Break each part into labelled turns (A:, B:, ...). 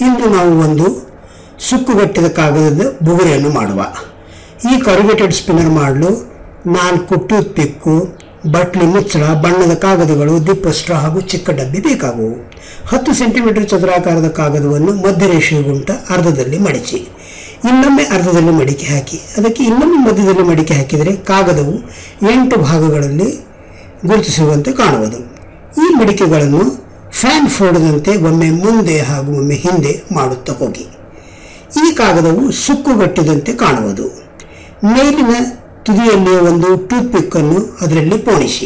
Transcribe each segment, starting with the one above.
A: ಇಂದು ನಾವು ಒಂದು ಸುಕ್ಕುಗಟ್ಟಿದ ಕಾಗದದ ಬುಗುರಿಯನ್ನು ಮಾಡುವ ಈ ಕರುಗೇಟೆಡ್ ಸ್ಪಿನ್ನರ್ ಮಾಡಲು ನಾಲ್ಕು ಟೂತ್ ಪಿಕ್ಕು ಬಟ್ಲಿ ಮುಚ್ಚಳ ಬಣ್ಣದ ಕಾಗದಗಳು ದಿಪ್ಪ ಸ್ಟ್ರಾ ಹಾಗೂ ಚಿಕ್ಕ ಡಬ್ಬಿ ಬೇಕಾಗುವು ಹತ್ತು ಸೆಂಟಿಮೀಟರ್ ಚದುರಾಕಾರದ ಕಾಗದವನ್ನು ಮಧ್ಯರೇಷೆಯ ಗುಂಟ ಅರ್ಧದಲ್ಲಿ ಮಡಿಚಿ ಇನ್ನೊಮ್ಮೆ ಅರ್ಧದಲ್ಲಿ ಮಡಿಕೆ ಹಾಕಿ ಅದಕ್ಕೆ ಇನ್ನೊಮ್ಮೆ ಮಧ್ಯದಲ್ಲಿ ಮಡಿಕೆ ಹಾಕಿದರೆ ಕಾಗದವು ಎಂಟು ಭಾಗಗಳಲ್ಲಿ ಗುರುತಿಸುವಂತೆ ಕಾಣುವುದು ಈ ಮಡಿಕೆಗಳನ್ನು ಫ್ಯಾನ್ ಫೋಡದಂತೆ ಒಮ್ಮೆ ಮುಂದೆ ಹಾಗೂ ಒಮ್ಮೆ ಹಿಂದೆ ಮಾಡುತ್ತಾ ಹೋಗಿ ಈ ಕಾಗದವು ಸುಕ್ಕುಗಟ್ಟಿದಂತೆ ಕಾಣುವುದು ಮೇಲಿನ ತುದಿಯಲ್ಲಿ ಒಂದು ಟೂತ್ ಪಿಕ್ ಅನ್ನು ಅದರಲ್ಲಿ ಪೋಣಿಸಿ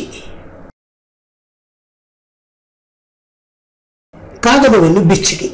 A: ಕಾಗದವನ್ನು ಬಿಚ್ಚಿಡಿ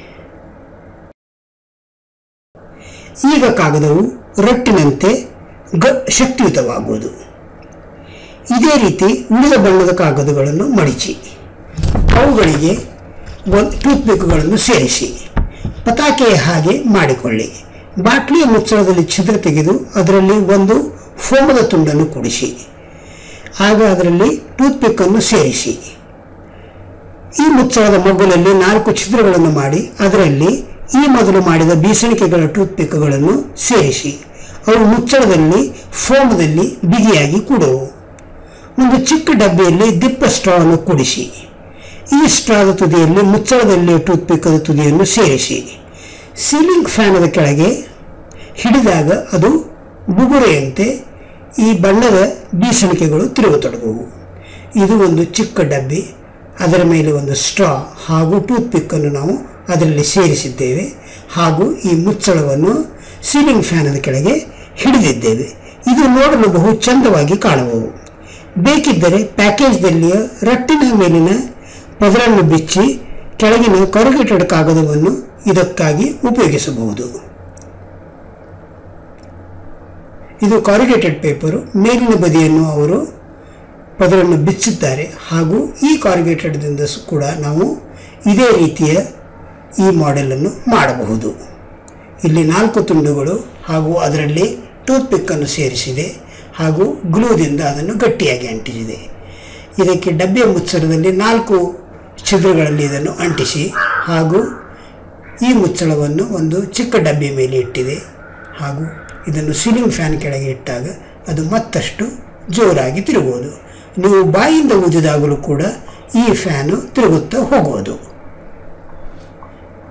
A: ಈಗ ಕಾಗದವು ರಟ್ಟಿನಂತೆ ಗ ಶಕ್ತಿಯುತವಾಗುವುದು ಇದೇ ರೀತಿ ಉಳಿದ ಬಣ್ಣದ ಕಾಗದಗಳನ್ನು ಮಡಿಚಿ ಅವುಗಳಿಗೆ ಒಂದು ಟೂತ್ ಪಿಕ್ಗಳನ್ನು ಸೇರಿಸಿ ಪತಾಕೆಯ ಹಾಗೆ ಮಾಡಿಕೊಳ್ಳಿ ಬಾಟ್ಲಿಯ ಮುಚ್ಚಳದಲ್ಲಿ ಛಿದ್ರ ತೆಗೆದು ಅದರಲ್ಲಿ ಒಂದು ಫೋಮದ ತುಂಡನ್ನು ಕೂಡಿಸಿ ಆಗ ಅದರಲ್ಲಿ ಟೂತ್ ಪಿಕ್ಕನ್ನು ಸೇರಿಸಿ ಈ ಮುಚ್ಚಳದ ಮಗ್ಗುಲಲ್ಲಿ ನಾಲ್ಕು ಛಿದ್ರಗಳನ್ನು ಮಾಡಿ ಅದರಲ್ಲಿ ಈ ಮೊದಲು ಮಾಡಿದ ಬೀಸಣಿಕೆಗಳ ಟೂತ್ ಪಿಕ್ಗಳನ್ನು ಸೇರಿಸಿ ಅವು ಮುಚ್ಚಳದಲ್ಲಿ ಫೋಮದಲ್ಲಿ ಬಿಗಿಯಾಗಿ ಕೂಡುವು ಒಂದು ಚಿಕ್ಕ ಡಬ್ಬಿಯಲ್ಲಿ ದಿಪ್ಪ ಸ್ಟ್ರಾವನ್ನು ಕೂಡಿಸಿ ಈ ಸ್ಟ್ರಾದ ತುದಿಯಲ್ಲಿ ಮುಚ್ಚಳದಲ್ಲಿ ಟೂತ್ ಪಿಕ್ಕದ ತುದಿಯನ್ನು ಸೇರಿಸಿ ಸೀಲಿಂಗ್ ಫ್ಯಾನದ ಕೆಳಗೆ ಹಿಡಿದಾಗ ಅದು ಬುಗುರೆಯಂತೆ ಈ ಬಣ್ಣದ ಬೀಸಣಿಕೆಗಳು ತಿರುಗತೊಡಗುವು ಇದು ಒಂದು ಚಿಕ್ಕ ಡಬ್ಬಿ ಅದರ ಮೇಲೆ ಒಂದು ಸ್ಟ್ರಾ ಹಾಗೂ ಟೂತ್ ಪಿಕ್ಕನ್ನು ನಾವು ಅದರಲ್ಲಿ ಸೇರಿಸಿದ್ದೇವೆ ಹಾಗೂ ಈ ಮುಚ್ಚಳವನ್ನು ಸೀಲಿಂಗ್ ಫ್ಯಾನದ ಕೆಳಗೆ ಹಿಡಿದಿದ್ದೇವೆ ಇದು ನೋಡಲು ಬಹು ಚಂದವಾಗಿ ಕಾಣುವವು ಬೇಕಿದ್ದರೆ ಪ್ಯಾಕೇಜ್ದಲ್ಲಿಯ ರಟ್ಟಿನ ಮೇಲಿನ ಪದರನ್ನು ಬಿಚ್ಚಿ ಕೆಳಗಿನ ಕರುಗೇಟೆಡ್ ಕಾಗದವನ್ನು ಇದಕ್ಕಾಗಿ ಉಪಯೋಗಿಸಬಹುದು ಇದು ಕಾರ್ಯುಗೇಟೆಡ್ ಪೇಪರು ಮೇಲಿನ ಬದಿಯನ್ನು ಅವರು ಪದರನ್ನು ಬಿಚ್ಚಿದ್ದಾರೆ ಹಾಗೂ ಈ ಕಾರ್ಯುಗೇಟೆಡ್ದಿಂದ ಕೂಡ ನಾವು ಇದೇ ರೀತಿಯ ಈ ಮಾಡೆಲನ್ನು ಮಾಡಬಹುದು ಇಲ್ಲಿ ನಾಲ್ಕು ತುಂಡುಗಳು ಹಾಗೂ ಅದರಲ್ಲಿ ಟೂತ್ ಪಿಕ್ಕನ್ನು ಸೇರಿಸಿದೆ ಹಾಗೂ ಗ್ಲೂದಿಂದ ಅದನ್ನು ಗಟ್ಟಿಯಾಗಿ ಅಂಟಿಸಿದೆ ಇದಕ್ಕೆ ಡಬ್ಬಿಯ ಮುಚ್ಚಳದಲ್ಲಿ ನಾಲ್ಕು ಛಿದ್ರಗಳಲ್ಲಿ ಇದನ್ನು ಅಂಟಿಸಿ ಹಾಗೂ ಈ ಮುಚ್ಚಳವನ್ನು ಒಂದು ಚಿಕ್ಕ ಡಬ್ಬಿ ಮೇಲೆ ಇಟ್ಟಿದೆ ಹಾಗೂ ಇದನ್ನು ಸೀಲಿಂಗ್ ಫ್ಯಾನ್ ಕೆಳಗೆ ಇಟ್ಟಾಗ ಅದು ಮತ್ತಷ್ಟು ಜೋರಾಗಿ ತಿರುಗುವುದು ನೀವು ಬಾಯಿಂದ ಊದಿದಾಗಲೂ ಕೂಡ ಈ ಫ್ಯಾನು ತಿರುಗುತ್ತಾ ಹೋಗುವುದು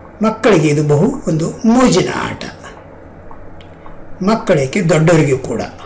A: ಮಕ್ಕಳಿಗೆ ಇದು ಬಹು ಒಂದು ಮೋಜಿನ ಆಟ ಮಕ್ಕಳಿಗೆ ದೊಡ್ಡವರಿಗೂ ಕೂಡ